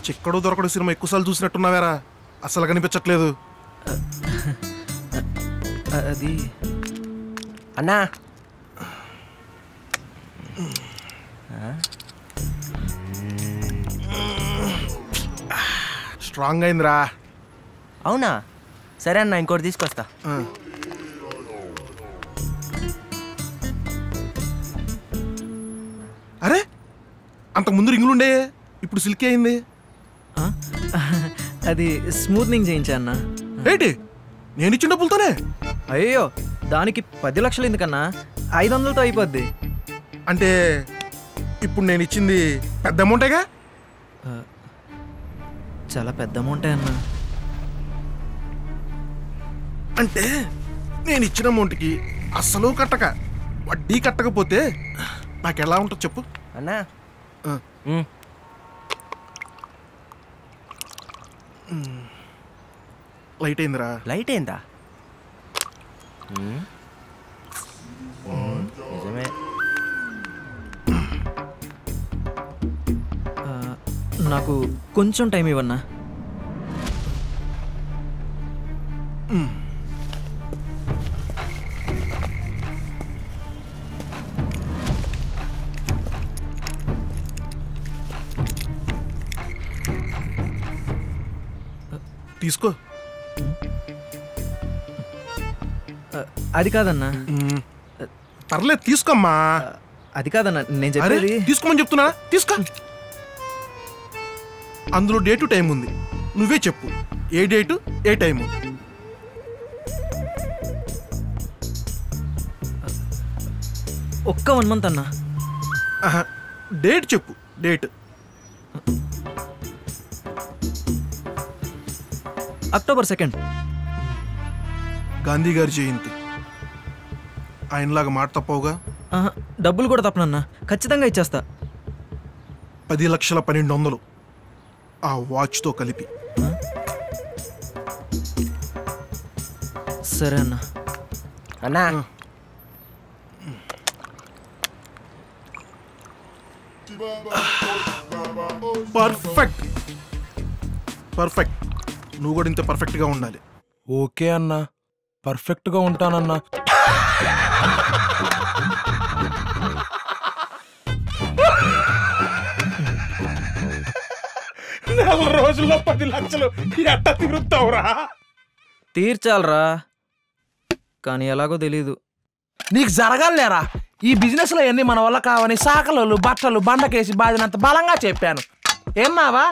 చిక్కడు దొరకడు సినిమా ఎక్కువసార్లు చూసినట్టున్నావేరా అసలు కనిపించట్లేదు అ- అది అన్నా స్ట్రాంగ్ అయిందిరా అవునా సరే అన్న ఇంకోటి తీసుకొస్తా ఆ. అరే అంతకు ముందు రింగులుండే ఇప్పుడు సిల్కీ అయింది ఆ? అది స్మూత్నింగ్ చేయించా అన్న ఏంటి నేను ఇచ్చిన డబ్బులతోనే అయ్యో దానికి పది లక్షలు ఎందుకన్నా ఐదు వందలతో అయిపోద్ది అంటే ఇప్పుడు నేను ఇచ్చింది పెద్ద అమౌంటేగా చాలా పెద్ద అమౌంటే అన్న అంటే నేను ఇచ్చిన అమౌంట్కి అస్సలు కట్టక వడ్డీ కట్టకపోతే నాకు ఎలా ఉంటుంది చెప్పు అన్నా ఆ. ఉమ్. లైట్ అయిందిరా లైట్ ఏందా ఉమ్. ఉమ్, నిజమే ఆ, నాకు కొంచెం టైం ఇవ్వన్నా తీసుకో ఆ, అది కాదన్నా మ్మ్. పర్లేదు తీసుకోమ్మా ఆ, అది కాదన్నా నేను అరే చెప్పేది తీసుకోమని చెప్తున్నా తీసుకో అందులో డేటు టైం ఉంది నువ్వే చెప్పు ఏ డేటు ఏ టైము ఒక్క వన్ మంత్ అన్నా ఆహా, డేట్ చెప్పు డేట్ అక్టోబర్ సెకండ్ గాంధీ గారి జయంతి ఆయనలాగా మాట తప్పవుగా ఆహా, డబ్బులు కూడా తప్పనన్నా ఖచ్చితంగా ఇచ్చేస్తా పది లక్షల పన్నెండు వందలు ఆ వాచ్తో కలిపి సరే అన్నా అన్నా పర్ఫెక్ట్ పర్ఫెక్ట్ నువ్వు కూడా ఇంత పర్ఫెక్ట్గా ఉండాలి ఓకే అన్నా పర్ఫెక్ట్గా ఉంటానన్నా నెల రోజుల్లో పది లక్షలు ఎట్ట తిరుగుతావురా తీర్చాలరా కానీ ఎలాగో తెలీదు నీకు జరగాలేరా ఈ బిజినెస్ లో అన్ని మన వల్ల కావని సాకలు బట్టలు బండకేసి బాధినంత బలంగా చెప్పాను ఏన్నావా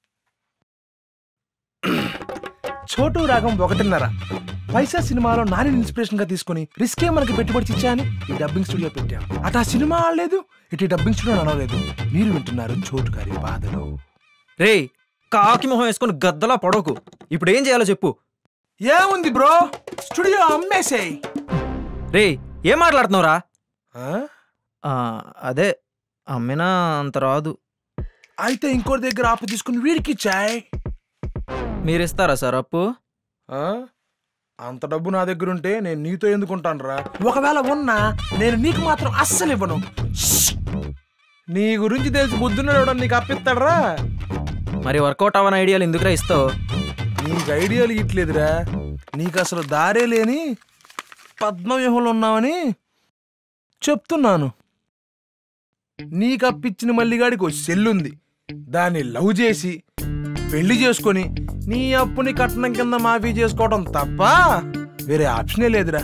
చోటు రాగం ఒకటిన్నర పైసా సినిమాలో నాని ఇన్స్పిరేషన్ గా తీసుకుని రిస్కే మనకి పెట్టుబడి ఇచ్చాని ఈ డబ్బింగ్ స్టూడియో పెట్టాం అటు ఆ సినిమా ఆడలేదు ఇటు ఈ డబ్బింగ్ స్టూడియో నడవలేదు మీరు వింటున్నారు చోటు గారి బాధలు రేయ్ కాకి మొహం వేసుకొని గద్దలా పడవకు ఇప్పుడు ఏం చేయాలో చెప్పు ఏముంది బ్రో స్టూడియో అమ్మేసేయ్ రేయ్ ఏం మాట్లాడుతున్నావురా ఆ? ఆ, అదే అమ్మినా అంత రాదు అయితే ఇంకోటి దగ్గర ఆపు తీసుకుని వీడికి ఇచ్చాయ్ మీరు ఇస్తారా సార్ అప్పు ఆ? అంత డబ్బు నా దగ్గర ఉంటే నేను నీతో ఎందుకుంటానురా ఒకవేళ ఉన్నా నేను నీకు మాత్రం అస్సలు ఇవ్వను ష్! నీ గురించి తెలిసి బుద్ధున్నాడు నీకు అప్పిస్తాడరా మరి వర్కౌట్ అవ్వని ఐడియాలు ఎందుకురా ఇస్తావు నీకు ఐడియాలు ఇట్లేదురా నీకు అసలు దారే లేని పద్మవ్యూహంలో ఉన్నావని చెప్తున్నాను నీకు అప్పిచ్చిన మల్లిగాడికి ఓ సెల్లుంది దాన్ని లవ్ చేసి పెళ్లి చేసుకొని నీ అప్పుని కట్నం కింద మాఫీ చేసుకోవడం తప్ప వేరే ఆప్షనే లేదురా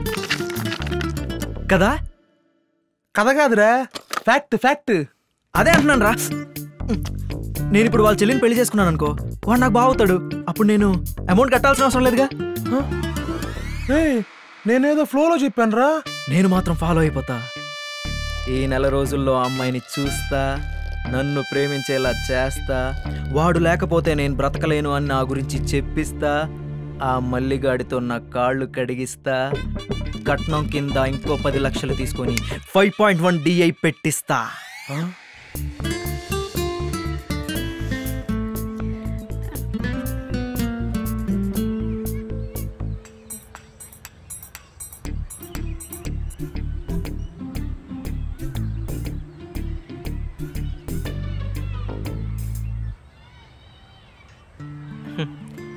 కదా కథ కాదురా ఫ్యాక్ట్ ఫ్యాక్ట్ అదే అంటున్నాను రా నేను ఇప్పుడు వాళ్ళ చెల్లిని పెళ్లి చేసుకున్నాను అనుకో వాడు నాకు బాగుతాడు అప్పుడు నేను అమౌంట్ కట్టాల్సిన అవసరం లేదుగా ఏయ్, నేనేదో ఫ్లోలో చెప్పాను రా నేను మాత్రం ఫాలో అయిపోతా ఈ నెల రోజుల్లో ఆ అమ్మాయిని చూస్తా నన్ను ప్రేమించేలా చేస్తా వాడు లేకపోతే నేను బ్రతకలేను అని నా గురించి చెప్పిస్తా ఆ మల్లిగాడితో నా కాళ్ళు కడిగిస్తా కట్నం కింద ఇంకో పది లక్షలు తీసుకొని ఫైవ్ పాయింట్ వన్ డిఐ పెట్టిస్తా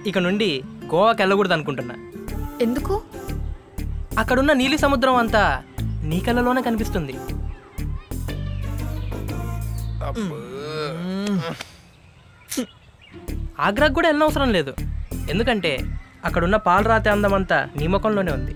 ఇక నుండి గోవాకి వెళ్ళకూడదు అనుకుంటున్నా ఎందుకు అక్కడున్న నీలి సముద్రం అంతా నీ కళ్ళలోనే కనిపిస్తుంది ఆగ్రాకు కూడా వెళ్ళనవసరం లేదు ఎందుకంటే అక్కడున్న పాలరాతి అందం అంతా నీ ముఖంలోనే ఉంది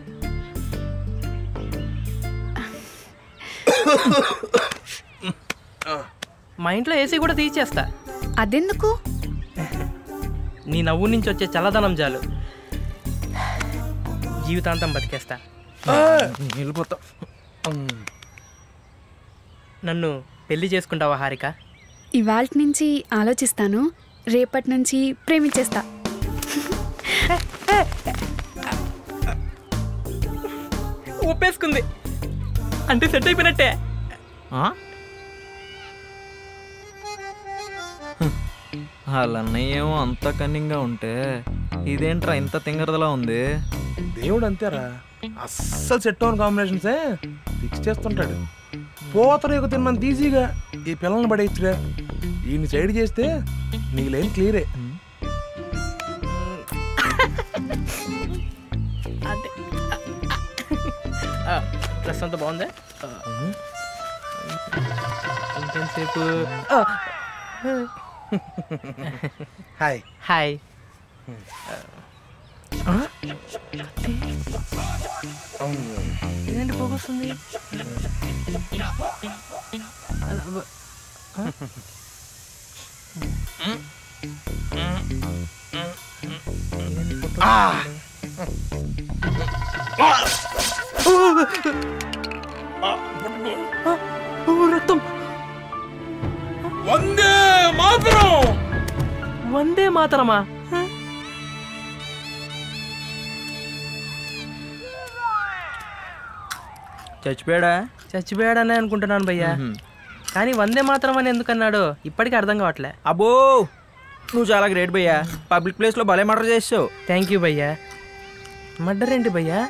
మా ఇంట్లో ఏసీ కూడా తీసేస్తా అదెందుకు నీ నవ్వు నుంచి వచ్చే చల్లదనం చాలు జీవితాంతం బతికేస్తా వెళ్ళిపోతా నన్ను పెళ్లి చేసుకుంటావా హారిక ఇవాళ నుంచి ఆలోచిస్తాను రేపటి నుంచి ప్రేమించేస్తా ఒప్పేసుకుంది అంటే సెట్ అయిపోయినట్టే ఆ? వాళ్ళ అన్నయ్య ఏమో అంత కన్నింగా ఉంటే ఇదేంట్రా ఇంత తింగరదలా ఉంది దేవుడు అంతేరా అస్సలు సెట్ అవని కాంబినేషన్సే ఫిక్స్ చేస్తుంటాడు పోతరేకు తిన్నంత ఈజీగా ఈ పిల్లల్ని పడేయచ్చురా ఈయన సైడ్ చేస్తే నీకు లేని క్లియరే అంటే డ్రెస్ అంతా బాగుందా ఇంకెంతసేపు హాయ్ హాయ్ ఇదేంటి పోగొస్తుంది రక్తం వందే మాత్రం వందే మాతరమా చచ్చిపోయాడా చచ్చిపోయాడనే అనుకుంటున్నాను భయ్యా కానీ వందే మాత్రం అని ఎందుకు అన్నాడో ఇప్పటికీ అర్థం కావట్లే అబ్బో నువ్వు చాలా గ్రేట్ భయ్యా పబ్లిక్ ప్లేస్లో భలే మర్డర్ చేసావు థ్యాంక్ యూ భయ్యా మర్డర్ ఏంటి భయ్యా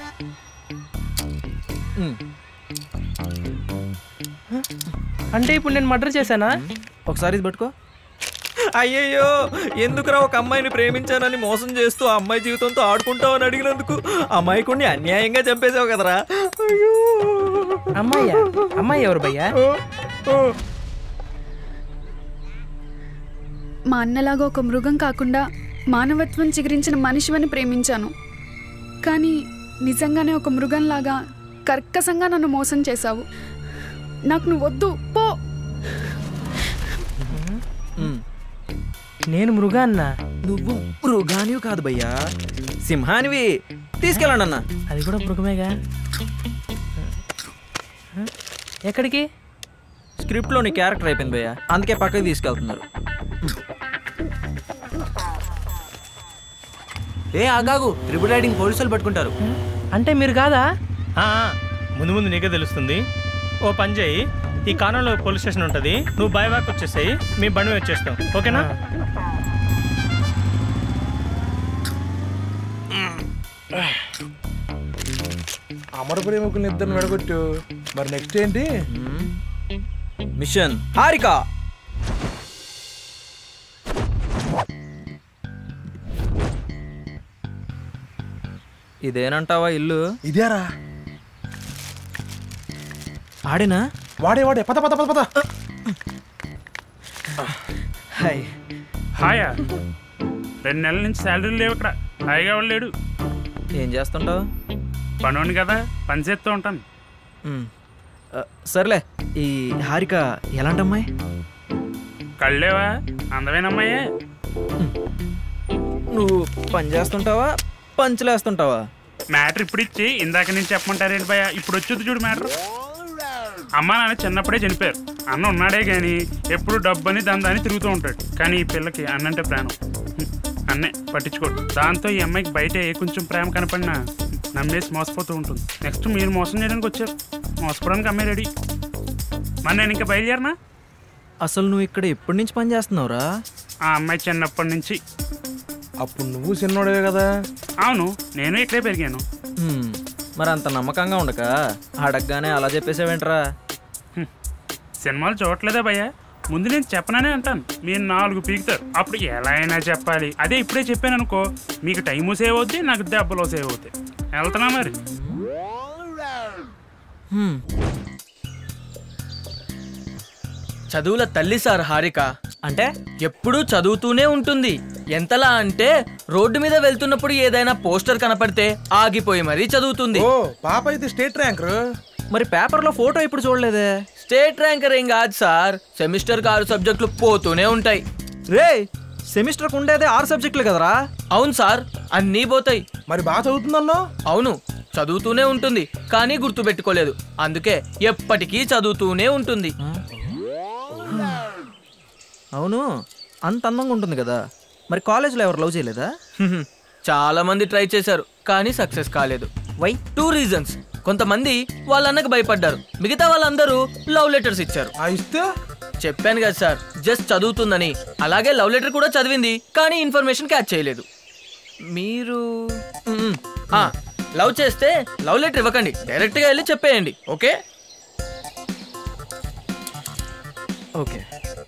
అంటే ఇప్పుడు నేను మర్డర్ చేశానా ఒకసారి ఇది పట్టుకో అయ్యయ్యో ఎందుకురా ఒక అమ్మాయిని ప్రేమించానని మోసం చేస్తూ ఆ అమ్మాయి జీవితంతో ఆడుకుంటావని అడిగినందుకు అమ్మాయికుడిని అన్యాయంగా చంపేశావు కదరా అయ్యో అమ్మాయ్యా అమ్మాయి ఎవరు భయ్యా మా అన్నలాగా ఒక మృగం కాకుండా మానవత్వం చిగురించిన మనిషివని ప్రేమించాను కానీ నిజంగానే ఒక మృగంలాగా కర్కశంగా నన్ను మోసం చేశావు నాకు నువ్వు వద్దు పో ఉమ్. నేను మృగాన్నా నువ్వు మృగానివి కాదు భయ్యా సింహానివి తీసుకెళ్ళండి అన్న అది కూడా మృగమేగా ఎక్కడికి స్క్రిప్ట్లో నీ క్యారెక్టర్ అయిపోయింది భయ్యా అందుకే పక్కకి తీసుకెళ్తున్నారు ఏ ఆగాగు ట్రిపుల్ రైడింగ్ పోలీసులు పట్టుకుంటారు అంటే మీరు కాదా ఆ, ముందు ముందు నీకే తెలుస్తుంది ఓ పని చేయి ఈ కాలంలో పోలీస్ స్టేషన్ ఉంటుంది నువ్వు బై వాక్ వచ్చేసాయి మీ బండి మీద వచ్చేస్తాం ఓకేనా అమర ప్రేమికుల్ని ఇద్దరిని విడగొట్టు మరి నెక్స్ట్ ఏంటి ఉమ్. మిషన్ హారిక ఇదేనంటావా ఇల్లు ఇదేరా ఆడినా వాడే వాడే పద పద పద పద హాయ్ హాయా రెండు నెలల నుంచి శాలరీ లేవు ఇక్కడ హాయిగా ఎవడు లేడు ఏం చేస్తుంటావు పనోని కదా పని చేస్తూ ఉంటాను ఉమ్. ఆ, సర్లే ఈ హారిక ఎలాంటి అమ్మాయి కళ్ళేవా అందమైన అమ్మాయే నువ్వు పని చేస్తుంటావా పంచులేస్తుంటావా మ్యాటర్ ఇప్పుడు ఇచ్చి ఇందాక నుంచి చెప్పమంటారేంటి భయ ఇప్పుడు వచ్చేది చూడు మ్యాటర్ అమ్మ నాన్న చిన్నప్పుడే చనిపోయారు అన్న ఉన్నాడే కానీ ఎప్పుడు డబ్బని దందాని తిరుగుతూ ఉంటాడు కానీ ఈ పిల్లకి అన్నంటే ప్రాణం హ్మ్. అన్నే పట్టించుకోడు దాంతో ఈ అమ్మాయికి బయట ఏ కొంచెం ప్రేమ కనపడినా నమ్మేసి మోసపోతూ ఉంటుంది నెక్స్ట్ మీరు మోసం చేయడానికి వచ్చారు మోసపోవడానికి అమ్మాయి రెడీ మరి నేను ఇంకా బయలుదేరనా అసలు నువ్వు ఇక్కడ ఎప్పటి నుంచి పని చేస్తున్నావురా ఆ అమ్మాయి చిన్నప్పటి నుంచి అప్పుడు నువ్వు చిన్నోడవే కదా అవును నేను ఇక్కడే పెరిగాను హ్మ్. మరి అంత నమ్మకంగా ఉండక అడగగానే అలా చెప్పేసావేంట్రా సినిమాలు చూడట్లేదా భయ్య ముందు నేను చెప్పననే అంటాను మీరు నాలుగు పీకుతారు అప్పుడు ఎలా అయినా చెప్పాలి అదే ఇప్పుడే చెప్పాను అనుకో మీకు టైము సేవ్ అవుద్ది నాకు దెబ్బలు సేవ్ అవుతాయి వెళ్తున్నా మరి హ్మ్. చదువుల తల్లి సార్ హారిక అంటే ఎప్పుడూ చదువుతూనే ఉంటుంది ఎంతలా అంటే రోడ్డు మీద వెళ్తున్నప్పుడు ఏదైనా పోస్టర్ కనపడితే ఆగిపోయి మరీ చదువుతుంది ఓ పాప అయితే స్టేట్ ర్యాంకర్ మరి పేపర్లో ఫోటో ఇప్పుడు చూడలేదే స్టేట్ ర్యాంకర్ ఏం కాదు సార్ సెమిస్టర్ ఆరు సబ్జెక్టులు పోతూనే ఉంటాయి రే సెమిస్టర్కి ఉండేదే ఆరు సబ్జెక్టులు కదరా అవును సార్ అన్నీ పోతాయి మరి బాగా చదువుతుందన్నో అవును చదువుతూనే ఉంటుంది కానీ గుర్తుపెట్టుకోలేదు అందుకే ఎప్పటికీ చదువుతూనే ఉంటుంది అవును అంత అందంగా ఉంటుంది కదా మరి కాలేజ్లో ఎవరు లవ్ చేయలేదా హ్మ్. చాలా మంది ట్రై చేశారు కానీ సక్సెస్ కాలేదు వై టూ రీజన్స్ కొంతమంది వాళ్ళ అన్నకు భయపడ్డారు మిగతా వాళ్ళందరూ లవ్ లెటర్స్ ఇచ్చారు ఆ ఇస్తే చెప్పాను కదా సార్ జస్ట్ చదువుతుందని అలాగే లవ్ లెటర్ కూడా చదివింది కానీ ఇన్ఫర్మేషన్ క్యాచ్ చేయలేదు మీరు మ్మ్. ఆ, లవ్ చేస్తే లవ్ లెటర్ ఇవ్వకండి డైరెక్ట్గా వెళ్ళి చెప్పేయండి ఓకే ఓకే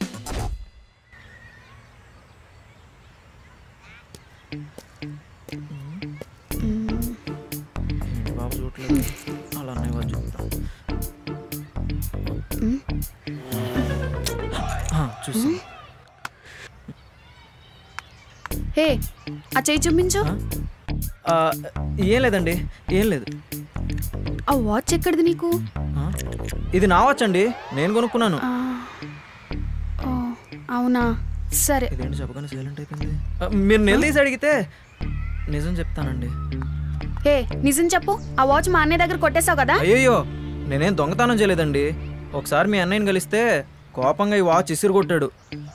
బాబు చూడలేదు అలా అన్నయ్య వాళ్ళు చూద్దాం చూస్తాం హే ఆ చెయ్యి చూపించు ఆ, ఏం లేదండి ఏం లేదు ఆ వాచ్ ఎక్కడిది నీకు ఆ, ఇది నా వాచ్ అండి నేను కొనుక్కున్నాను ఆ, ఓ, అవునా సరే ఇదేంటి చెప్పగానే సైలెంట్ అయిపోయింది ఆ, మీరు నిలదీసి అడిగితే నిజం చెప్తానండి హే నిజం చెప్పు ఆ వాచ్ మా అన్నయ్య దగ్గర కొట్టేశావు కదా అయ్యయ్యో నేనేం దొంగతనం చేయలేదండి ఒకసారి మీ అన్నయ్యని కలిస్తే కోపంగా ఈ వాచ్ ఇసురు కొట్టాడు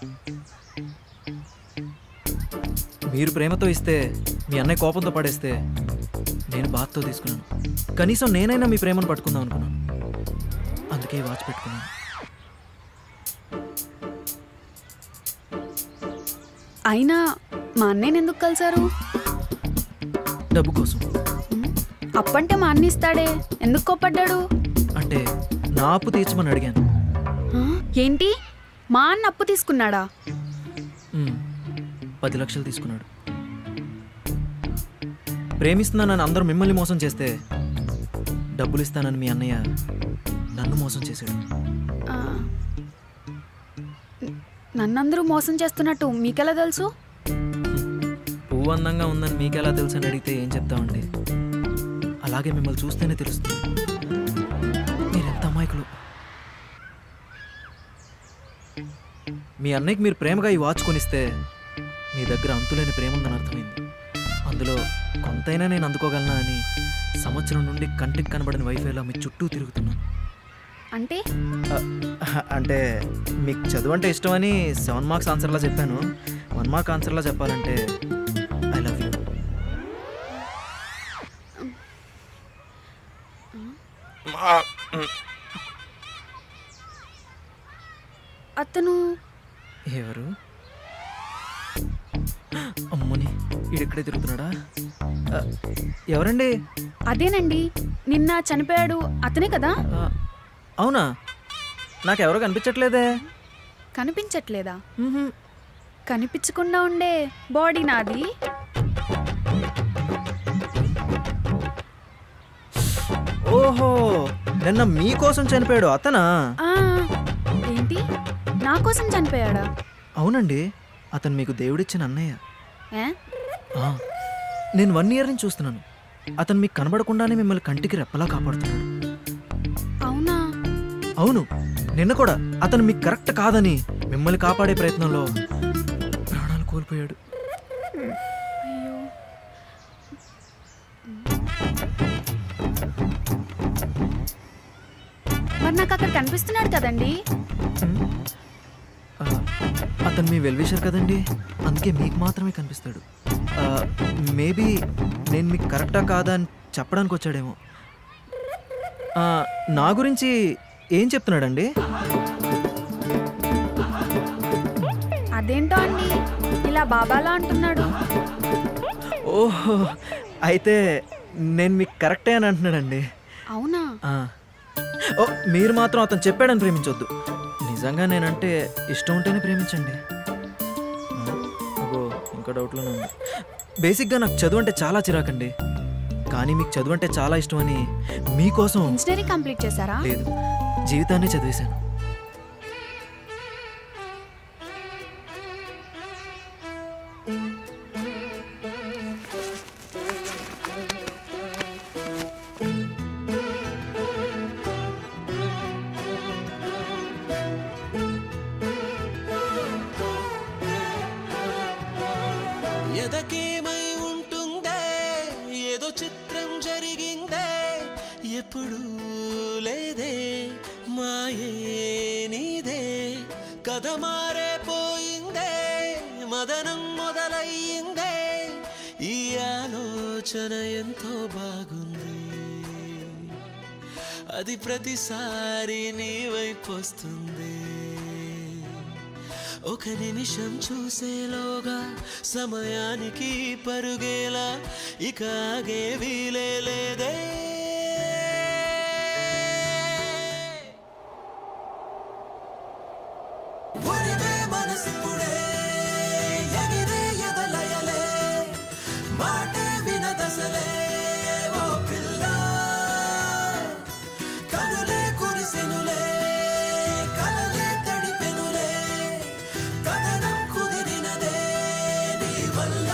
మీరు ప్రేమతో ఇస్తే మీ అన్నయ్య కోపంతో పడేస్తే నేను బాధతో తీసుకున్నాను కనీసం నేనైనా మీ ప్రేమను పట్టుకుందాం అనుకున్నాను అందుకే ఈ వాచ్ పెట్టుకున్నాను అయినా మా అన్నయ్యని ఎందుకు కలిసారు డబ్బు కోసం అప్పంటే మా అన్న ఇస్తాడే ఎందుకు కోపడ్డాడు అంటే నా అప్పు తీర్చమని అడిగాను ఆ, ఏంటి మా అన్న అప్పు తీసుకున్నాడా ఉమ్, పది లక్షలు తీసుకున్నాడు ప్రేమిస్తున్నానని అందరూ మిమ్మల్ని మోసం చేస్తే డబ్బులు ఇస్తానని మీ అన్నయ్య నన్ను మోసం చేశాడు ఆ, నన్నందరూ మోసం చేస్తున్నట్టు మీకెలా తెలుసు పువ్వు అందంగా ఉందని మీకెలా తెలుసు అని అడిగితే ఏం చెప్తామండి అలాగే మిమ్మల్ని చూస్తేనే తెలుస్తుంది మీరెంత అమాయకులు మీ అన్నయ్యకి మీరు ప్రేమగా ఈ వాచ్ కొనిస్తే మీ దగ్గర అంతులేని ప్రేమ ఉందని అర్థమైంది అందులో కొంతైనా నేను అందుకోగలనా అని సంవత్సరం నుండి కంటికి కనబడిన వైఫైలా మీ చుట్టూ తిరుగుతున్నాను అంటే అ- అంటే మీకు చదువు అంటే ఇష్టమని సెవెన్ మార్క్స్ ఆన్సర్లా చెప్పాను వన్ మార్క్ ఆన్సర్లా చెప్పాలంటే ఐ లవ్ యూ అతను ఎవరు అమ్మని ఈడెక్కడే తిరుగుతున్నాడా ఆ, ఎవరండి అదేనండి నిన్న చనిపోయాడు అతనే కదా ఆ, అవునా నాకెవరో కనిపించట్లేదే కనిపించట్లేదా మ్హూ. కనిపించకుండా ఉండే బాడీ నాది ఓహో నిన్న మీకోసం చనిపోయాడు అతనా ఆ, ఏంటి నా కోసం చనిపోయాడా అవునండి అతను మీకు దేవుడిచ్చిన అన్నయ్య ఏ? ఆ, నేను వన్ ఇయర్ నుంచి చూస్తున్నాను అతను మీకు కనబడకుండానే మిమ్మల్ని కంటికి రెప్పలా కాపాడుతున్నాడు అవునా అవును నిన్న కూడా అతను మీకు కరెక్ట్ కాదని మిమ్మల్ని కాపాడే ప్రయత్నంలో ప్రాణాలు కోల్పోయాడు అయ్యో మరి నాకు అక్కడ కనిపిస్తున్నాడు కదండి ఆ, అతను మీ వెల్విషర్ కదండి అందుకే మీకు మాత్రమే కనిపిస్తాడు మేబీ నేను మీకు కరెక్టా కాదా అని చెప్పడానికి వచ్చాడేమో ఆ, నా గురించి ఏం చెప్తున్నాడండి అదేంటో అండి ఇలా బాబాలా అంటున్నాడు ఓహో అయితే నేను మీకు కరెక్టే అని అంటున్నాడండి అవునా ఆ. ఓ మీరు మాత్రం అతను చెప్పాడని ప్రేమించొద్దు నిజం నిజంగా నేనంటే ఇష్టం ఉంటేనే ప్రేమించండి ఆ, అబ్బో ఇంకా డౌట్లోనే ఉంది బేసిక్గా నాకు చదువు అంటే చాలా చిరాకండి కానీ మీకు చదువు అంటే చాలా ఇష్టమని మీకోసం ఇంజనీరింగ్ కంప్లీట్ చేశారా లేదు జీవితాన్ని చదివేశాను ఎదకేమై ఉంటుందే ఏదో చిత్రం జరిగిందే ఎప్పుడు లేదే మాయే నీదే కథ మారే పోయిందే మదనం మొదలయ్యిందే ఈ ఆలోచన ఎంతో బాగుంది అది ప్రతిసారి నీ వైపు వస్తుంది ఒక నిమిషం చూసేలోగా సమయానికి పరుగేలా ఇక ఆగే వీలే లేదే ఒరిగే మనసిప్పుడే ఎగిరే ఎదలయలే మాటే వినదసలే ఓ పిల్ల కనులే కురిసెనులే కలలే తడిపెనులే కథనం కుదిరినదే నీ వల్ల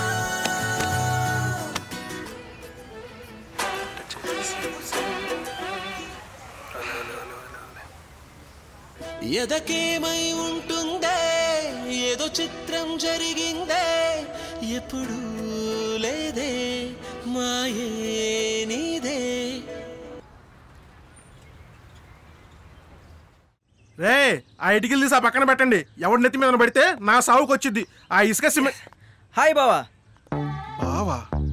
ఎదకేమై ఉంటుందే ఏదో చిత్రం జరిగిందే ఎప్పుడు లేదే మాయే నీదే రే ఆ ఇటుకలు తీసి ఆ పక్కన పెట్టండి ఎవరి నెత్తి మీద పడితే నా సావుకు వచ్చింది ఆ ఇసుక సిమెంట్ హాయ్ బావా బావా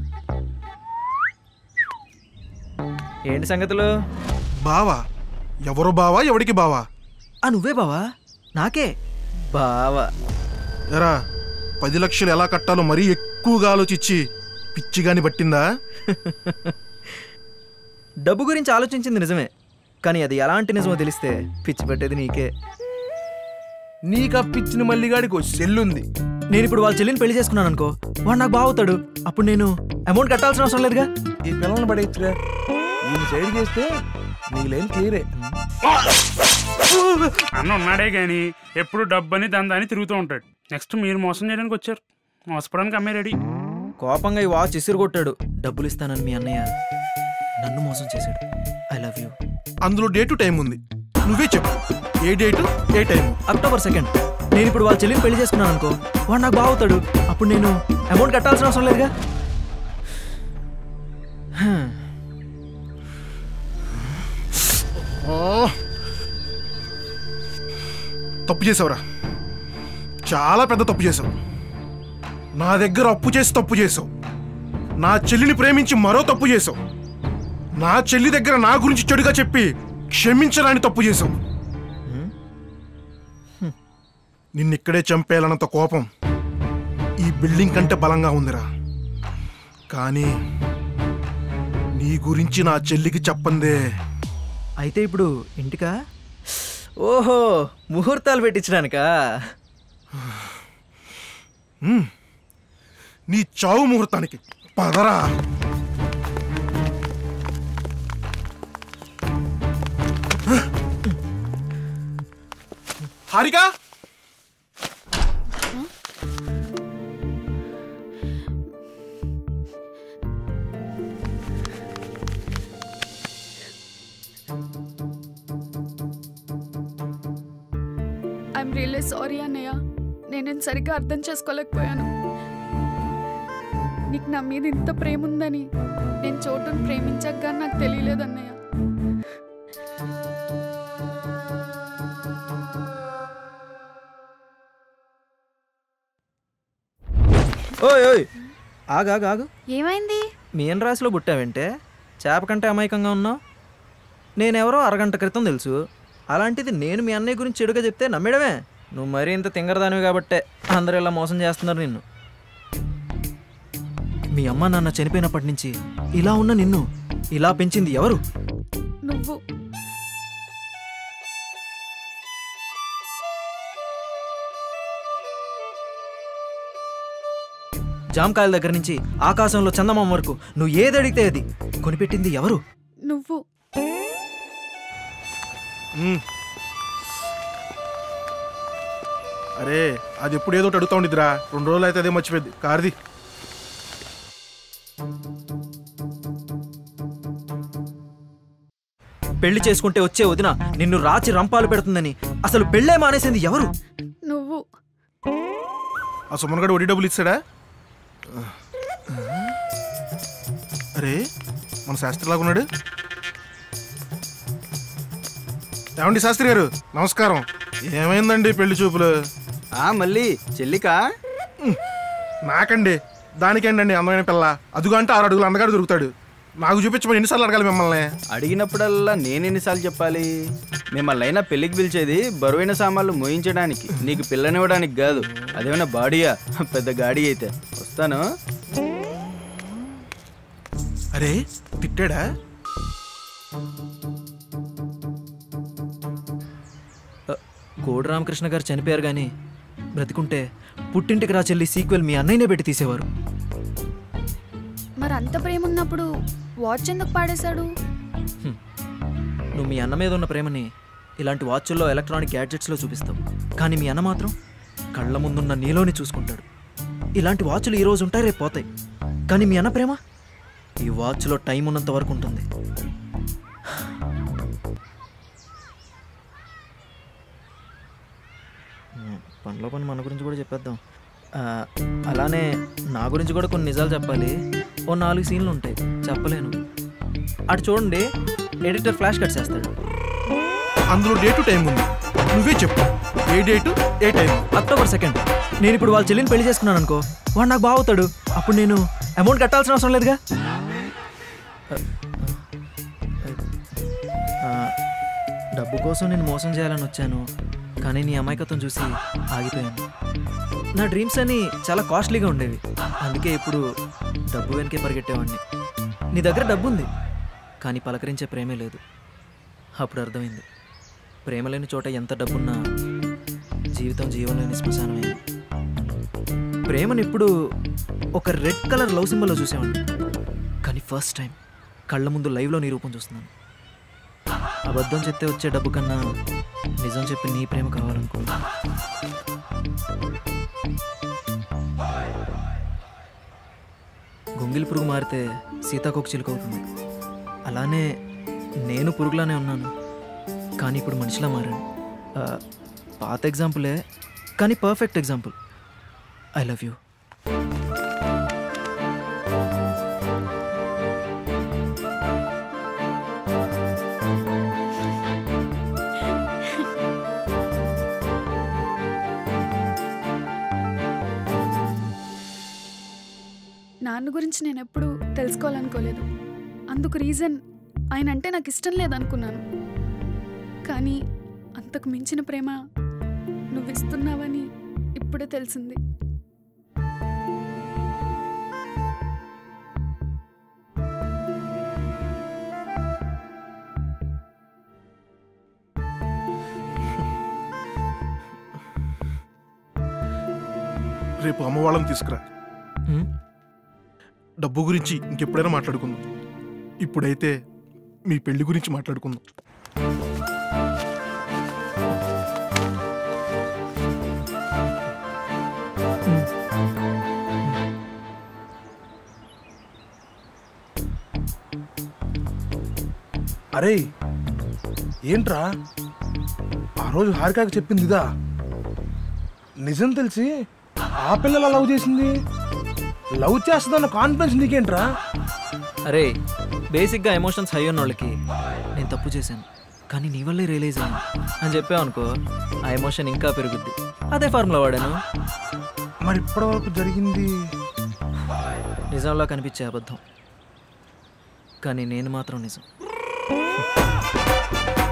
ఏంటి సంగతులు బావా ఎవరు బావా ఎవడికి బావా ఆ నువ్వే బావా నాకే బావా ఎరా పది లక్షలు ఎలా కట్టాలో మరీ ఎక్కువగా ఆలోచించి పిచ్చిగాని పట్టిందా డబ్బు గురించి ఆలోచించింది నిజమే కానీ అది ఎలాంటి నిజమో తెలిస్తే పిచ్చి పెట్టేది నీకే నీకు అప్పిచ్చిన మల్లిగాడికి ఓ సెల్లుంది నేను ఇప్పుడు వాళ్ళ చెల్లిని పెళ్లి చేసుకున్నాను అనుకో వాడు నాకు బాగుతాడు అప్పుడు నేను అమౌంట్ కట్టాల్సిన అవసరం లేదుగా ఈ పిల్లల్ని పడేయచ్చురా ఈ సైడ్ చేస్తే నీకు లేని క్లియరే అన్న ఉన్నాడే గాని ఎప్పుడు డబ్బని దందాని తిరుగుతూ ఉంటాడు నెక్స్ట్ మీరు మోసం చేయడానికి వచ్చారు మోసపోవడానికి అమ్మాయి రెడీ కోపంగా ఈ వాచ్ ఇసురు కొట్టాడు డబ్బులు ఇస్తానని మీ అన్నయ్య నన్ను మోసం చేశాడు ఐ లవ్ యూ అందులో డేటు టైం ఉంది నువ్వే చెప్పు ఏ డేటు ఏ టైం అక్టోబర్ సెకండ్ నేను ఇప్పుడు వాళ్ళ చెల్లిని పెళ్లి చేసుకున్నాను అనుకో వాడు నాకు బాగుతాడు అప్పుడు నేను అమౌంట్ కట్టాల్సిన అవసరం లేదుగా హ్మ్. తప్పు చేసావురా చాలా పెద్ద తప్పు చేసావు నా దగ్గర అప్పు చేసి తప్పు చేసావు నా చెల్లిని ప్రేమించి మరో తప్పు చేసావు నా చెల్లి దగ్గర నా గురించి చెడుగా చెప్పి క్షమించరాని తప్పు చేసావు నిన్నిక్కడే చంపేయాలన్నంత కోపం ఈ బిల్డింగ్ కంటే బలంగా ఉందిరా కానీ నీ గురించి నా చెల్లికి చెప్పందే అయితే ఇప్పుడు ఇంటికా ఓహో ముహూర్తాలు పెట్టించడానికా హ్మ్. నీ చావు ముహూర్తానికి పదరా హారిక ఐఎమ్ రియల్లీ సారీ అన్నయ్య నేను సరిగ్గా అర్థం చేసుకోలేకపోయాను నీకు నా మీద ఇంత ప్రేమ ఉందని నేను చోటును ప్రేమించక కానీ నాకు తెలియలేదు అన్నయ్య ఓయ్ ఓయ్ ఆగు ఆగు ఆగు ఏమైంది మీన రాశిలో పుట్టావంటే చేప కంటే అమాయకంగా ఉన్నావు నేనెవరో అరగంట క్రితం తెలుసు అలాంటిది నేను మీ అన్నయ్య గురించి చెడుగా చెప్తే నమ్మేయడమే నువ్వు మరీ ఇంత తింగరదానివి కాబట్టే అందరూ ఇలా మోసం చేస్తున్నారు నిన్ను మీ అమ్మ నాన్న చనిపోయినప్పటి నుంచి ఇలా ఉన్న నిన్ను ఇలా పెంచింది ఎవరు నువ్వు జామకాయల దగ్గర నుంచి ఆకాశంలో చందమామ వరకు నువ్వు ఏది అడిగితే అది కొనిపెట్టింది ఎవరు నువ్వు మ్మ్. అరే అది ఎప్పుడు ఏదో ఒకటి అడుగుతా ఉండిద్దిరా రెండు రోజులు అయితే అదే మర్చిపోయింది కార్ది పెళ్లి చేసుకుంటే వచ్చే వదిన నిన్ను రాచి రంపాలు పెడుతుందని అసలు పెళ్ళే మానేసింది ఎవరు నువ్వు ఆ సుమన్ గడు వడ్డీ డబ్బులు ఇస్తాడా అరే మన శాస్త్రి లాగా ఉన్నాడు ఏమండి శాస్త్రి గారు నమస్కారం ఏమైందండి పెళ్లి చూపులు ఆ మళ్ళీ చెల్లికా నాకండి దానికేంటండి అందమైన పిల్ల అదుగు అంటే ఆరు అడుగులు అందగాడు దొరుకుతాడు నాకు చూపించమని ఎన్నిసార్లు అడగాలి మిమ్మల్ని అడిగినప్పుడల్లా నేను ఎన్నిసార్లు చెప్పాలి మిమ్మల్ని అయినా పెళ్లికి పిలిచేది బరువైన సామాన్లు మోయించడానికి నీకు పిల్లనివ్వడానికి కాదు అదేమైనా బాడీయా పెద్ద గాడి అయితే వస్తాను అరే తిట్టాడా కోడి రామకృష్ణ గారు చనిపోయారు కానీ బ్రతికుంటే పుట్టింటికి రా చెల్లి సీక్వెల్ మీ అన్నయ్యనే పెట్టి తీసేవారు మరి అంత ప్రేమ ఉన్నప్పుడు వాచ్ ఎందుకు పాడేశాడు నువ్వు మీ అన్న మీద ఉన్న ప్రేమని ఇలాంటి వాచ్ల్లో ఎలక్ట్రానిక్ గ్యాడ్జెట్స్లో చూపిస్తావు కానీ మీ అన్న మాత్రం కళ్ళ ముందున్న నీలోని చూసుకుంటాడు ఇలాంటి వాచ్లు ఈ రోజు ఉంటాయి రేపు పోతాయి కానీ మీ అన్న ప్రేమ ఈ వాచ్లో టైం ఉన్నంత వరకు ఉంటుంది ఉమ్, పనిలో పని మన గురించి కూడా చెప్పేద్దాం ఆ, అలానే నా గురించి కూడా కొన్ని నిజాలు చెప్పాలి ఓ నాలుగు సీన్లు ఉంటాయి చెప్పలేను అటు చూడండి ఎడిటర్ ఫ్లాష్ కట్ చేస్తాడు అందులో డేటు టైం ఉంది నువ్వే చెప్పు ఏ డేటు ఏ టైం అక్టోబర్ సెకండ్ నేను ఇప్పుడు వాళ్ళ చెల్లిని పెళ్లి చేసుకున్నాను అనుకో వాడు నాకు బాగుతాడు అప్పుడు నేను అమౌంట్ కట్టాల్సిన అవసరం లేదుగా ఆ, డబ్బు కోసం నేను మోసం చేయాలని వచ్చాను కానీ నీ అమాయకత్వం చూసి ఆగిపోయాను నా డ్రీమ్స్ అన్ని చాలా కాస్ట్లీగా ఉండేవి అందుకే ఇప్పుడు డబ్బు వెనకే పరిగెట్టేవాడిని నీ దగ్గర డబ్బు ఉంది కానీ పలకరించే ప్రేమే లేదు అప్పుడు అర్థమైంది ప్రేమ లేని చోట ఎంత డబ్బున్నా జీవితం జీవం లేని శ్మశానమే ప్రేమను ఇప్పుడు ఒక రెడ్ కలర్ లవ్ సింబల్లో చూసేవాడిని కానీ ఫస్ట్ టైం కళ్ళ ముందు లైవ్లో నీ రూపం చూస్తున్నాను అబద్ధం చెప్తే వచ్చే డబ్బు కన్నా నిజం చెప్పి నీ ప్రేమ కావాలనుకున్నా గొంగిలి పురుగు మారితే సీతాకోక చిలుక అవుతుంది అలానే నేను పురుగులానే ఉన్నాను కానీ ఇప్పుడు మనిషిలా మారాను ఆ, పాత ఎగ్జాంపులే కానీ perfect example I love you నాన్న గురించి నేను ఎప్పుడూ తెలుసుకోవాలనుకోలేదు అందుకు రీజన్ ఆయన అంటే నాకు ఇష్టం లేదనుకున్నాను కానీ అంతకు మించిన ప్రేమ నువ్వు ఇస్తున్నావని ఇప్పుడే తెలిసింది రేపు అమ్మ వాళ్ళని తీసుకురా డబ్బు గురించి ఇంకెప్పుడైనా మాట్లాడుకుందాం ఇప్పుడైతే మీ పెళ్లి గురించి మాట్లాడుకుందాం అరే ఏంట్రా ఆ రోజు హారికాకి చెప్పింది ఇదా నిజం తెలిసి ఆ పిల్లల లవ్ చేసింది లవ్ చేస్తుందన్న కాన్ఫిడెన్స్ నీకేంట్రా అరే బేసిక్గా ఎమోషన్స్ హై ఉన్న వాళ్ళకి నేను తప్పు చేశాను కానీ నీ వల్లే రియలైజ్ అయ్యాను అని చెప్పావు అనుకో ఆ ఎమోషన్ ఇంకా పెరుగుద్ది అదే ఫార్ములా వాడాను మరి ఇప్పటి వరకు జరిగింది నిజంలో కనిపించే అబద్ధం కానీ నేను మాత్రం నిజం